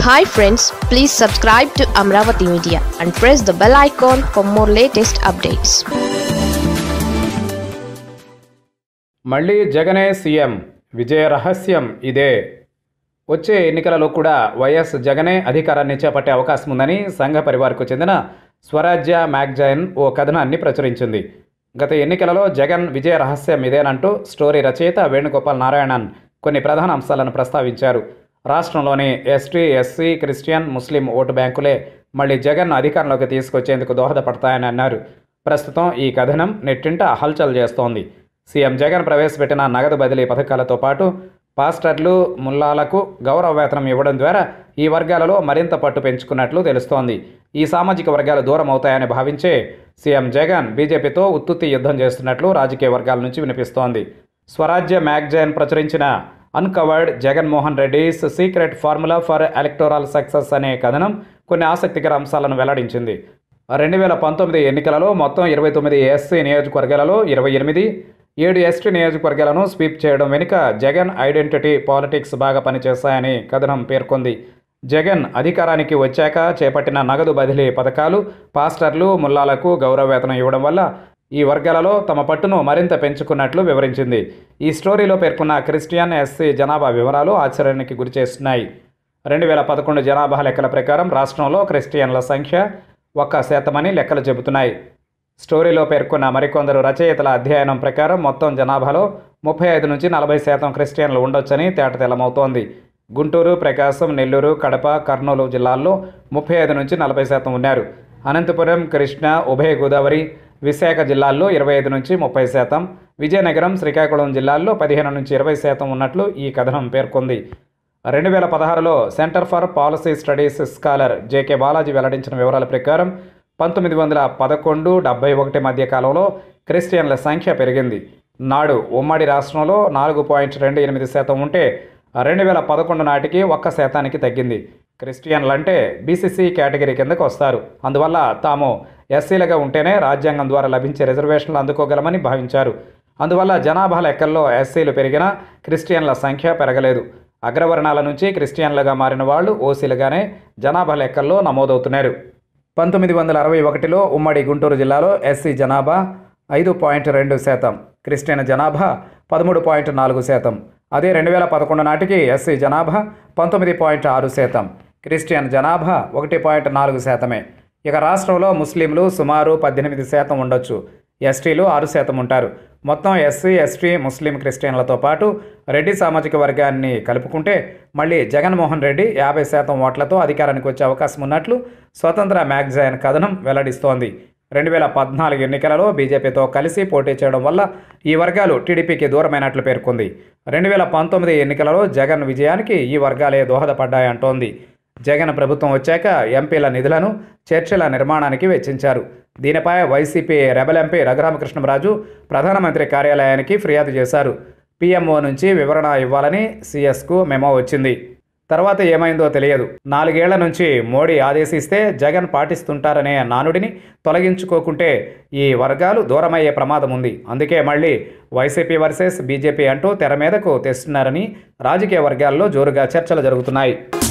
hi friends please subscribe to Amaravati media and press the bell icon for more latest updates మళ్ళీ జగనే CM విజయ రహస్యం ఇదే వచ్చే ఎన్నికలలో కూడా వైఎస్ జగనే అధికారాన్ని చేపట్టే అవకాశం ఉందని సంఘ పరివార్కు చెందిన స్వరాజ్య మ్యాగజైన్ ఓ కథనాన్ని ప్రచురించింది గత ఎన్నికలలో జగన్ విజయ రహస్యం ఇదేనంటూ స్టోరీ రచయిత వేణుగోపాల్ నారాయణన్ కొన్ని ప్రధాన అంశాలను ప్రస్తావించారు రాష్ట్రంలోని ST SC Christian Muslim vote బ్యాంకులే మళ్ళీ జగన్ అధికారంలోకి తీసుకొచ్చేందుకు దోహదపడతాయని అన్నారు ప్రస్తుతం ఈ కథనం నెట్టింట హల్చల్ చేస్తోంది సీఎం జగన్ ప్రవేశపెట్టిన నగదు బదిలీ పథకాలతో పాటు పాస్టర్లు ముల్లాలకు గౌరవ వేతనం ఇవ్వడం ద్వారా ఈ వర్గాలలో మరింత పట్టు పెంచుకున్నట్లు తెలుస్తోంది ఈ సామాజిక వర్గాలు దూరం అవుతాయని భావించే సీఎం జగన్ బీజేపీతో ఉత్తుత్తి యుద్ధం చేస్తున్నట్లు రాజకీయ వర్గాల నుంచి వినిపిస్తోంది స్వరాజ్య మ్యాగజైన్ ప్రచురించిన uncovered Jaganmohan Reddy's secret formula for electoral success అనే కథనం కొన్ని ఆసక్తికర అంశాలను వెల్లడించింది రెండు వేల పంతొమ్మిది ఎన్నికలలో మొత్తం ఇరవై తొమ్మిది ఎస్సీ నియోజకవర్గాలలో ఇరవై ఎనిమిది ఏడు ఎస్టీ నియోజకవర్గాలను స్వీప్ చేయడం వెనుక జగన్ ఐడెంటిటీ పాలిటిక్స్ బాగా పనిచేశాయని కథనం పేర్కొంది జగన్ అధికారానికి వచ్చాక చేపట్టిన నగదు బదిలీ పథకాలు పాస్టర్లు ముల్లాలకు గౌరవ వేతనం ఇవ్వడం వల్ల ఈ వర్గాలలో తమ పట్టును మరింత పెంచుకున్నట్లు వివరించింది ఈ స్టోరీలో పేర్కొన్న క్రిస్టియన్ ఎస్సీ జనాభా వివరాలు ఆశ్చర్యానికి గురిచేస్తున్నాయి రెండు వేల పదకొండు జనాభా లెక్కల ప్రకారం రాష్ట్రంలో క్రిస్టియన్ల సంఖ్య ఒక్క శాతమని లెక్కలు చెబుతున్నాయి స్టోరీలో పేర్కొన్న మరికొందరు రచయితల అధ్యయనం ప్రకారం మొత్తం జనాభాలో ముప్పై ఐదు నుంచి నలభై శాతం క్రిస్టియన్లు ఉండొచ్చని తేటతెల్లమవుతోంది గుంటూరు ప్రకాశం నెల్లూరు కడప కర్నూలు జిల్లాల్లో ముప్పై ఐదు నుంచి నలభై శాతం ఉన్నారు అనంతపురం కృష్ణా ఉభయ గోదావరి విశాఖ జిల్లాల్లో ఇరవై ఐదు నుంచి ముప్పై శాతం విజయనగరం శ్రీకాకుళం జిల్లాల్లో పదిహేను నుంచి ఇరవై శాతం ఉన్నట్లు ఈ కథనం పేర్కొంది రెండు వేల పదహారులో centre for policy studies scholar JK Balaji వెల్లడించిన వివరాల ప్రకారం పంతొమ్మిది వందల పదకొండు డెబ్బై ఒకటి మధ్య కాలంలో క్రిస్టియన్ల సంఖ్య పెరిగింది నాడు ఉమ్మడి రాష్ట్రంలో నాలుగు పాయింట్ రెండు ఎనిమిది శాతం ఉంటే రెండు వేల పదకొండు నాటికి ఒక్క శాతానికి తగ్గింది క్రిస్టియన్లంటే బీసీసీ కేటగిరీ కిందకు వస్తారు అందువల్ల తాము ఎస్సీలుగా ఉంటేనే రాజ్యాంగం ద్వారా లభించే రిజర్వేషన్లు అందుకోగలమని భావించారు అందువల్ల జనాభా లెక్కల్లో ఎస్సీలు పెరిగినా క్రిస్టియన్ల సంఖ్య పెరగలేదు అగ్రవర్ణాల నుంచి క్రిస్టియన్లుగా మారిన వాళ్ళు ఓసీలుగానే జనాభా లెక్కల్లో నమోదవుతున్నారు పంతొమ్మిది వందల అరవై ఒకటిలో ఉమ్మడి గుంటూరు జిల్లాలో ఎస్సీ జనాభా ఐదు పాయింట్ రెండు శాతం క్రిస్టియన్ జనాభా పదమూడు పాయింట్ నాలుగు శాతం అదే రెండు వేల పదకొండు నాటికి ఎస్సీ జనాభా పంతొమ్మిది పాయింట్ ఆరు శాతం క్రిస్టియన్ జనాభా ఒకటి పాయింట్ నాలుగు శాతమే ఇక రాష్ట్రంలో ముస్లింలు సుమారు పద్దెనిమిది శాతం ఉండొచ్చు ఎస్టీలు ఆరు శాతం ఉంటారు మొత్తం ఎస్సీ ఎస్టీ ముస్లిం క్రిస్టియన్లతో పాటు రెడ్డి సామాజిక వర్గాన్ని కలుపుకుంటే మళ్ళీ జగన్మోహన్ రెడ్డి యాభై శాతం ఓట్లతో అధికారానికి వచ్చే అవకాశం ఉన్నట్లు స్వతంత్ర మ్యాగజైన్ కథనం వెల్లడిస్తోంది రెండు వేల పద్నాలుగు ఎన్నికలలో బీజేపీతో కలిసి పోటీ చేయడం వల్ల ఈ వర్గాలు టీడీపీకి దూరమైనట్లు పేర్కొంది రెండు వేల పంతొమ్మిది ఎన్నికలలో జగన్ విజయానికి ఈ వర్గాలే దోహదపడ్డాయంటోంది జగన్ ప్రభుత్వం వచ్చాక ఎంపీల నిధులను చర్చిల నిర్మాణానికి వెచ్చించారు దీనిపై వైసీపీ రెబల్ ఎంపీ రఘురామకృష్ణరాజు ప్రధానమంత్రి కార్యాలయానికి ఫిర్యాదు చేశారు పీఎంఓ నుంచి వివరణ ఇవ్వాలని సీఎస్కు మెమో వచ్చింది తర్వాత ఏమైందో తెలియదు నాలుగేళ్ల నుంచి మోడీ ఆదేశిస్తే జగన్ పాటిస్తుంటారనే నానుడిని తొలగించుకోకుంటే ఈ వర్గాలు దూరమయ్యే ప్రమాదం ఉంది అందుకే మళ్ళీ వైసీపీ వర్సెస్ బీజేపీ అంటూ తెర మీదకు తెస్తున్నారని రాజకీయ వర్గాల్లో జోరుగా చర్చలు జరుగుతున్నాయి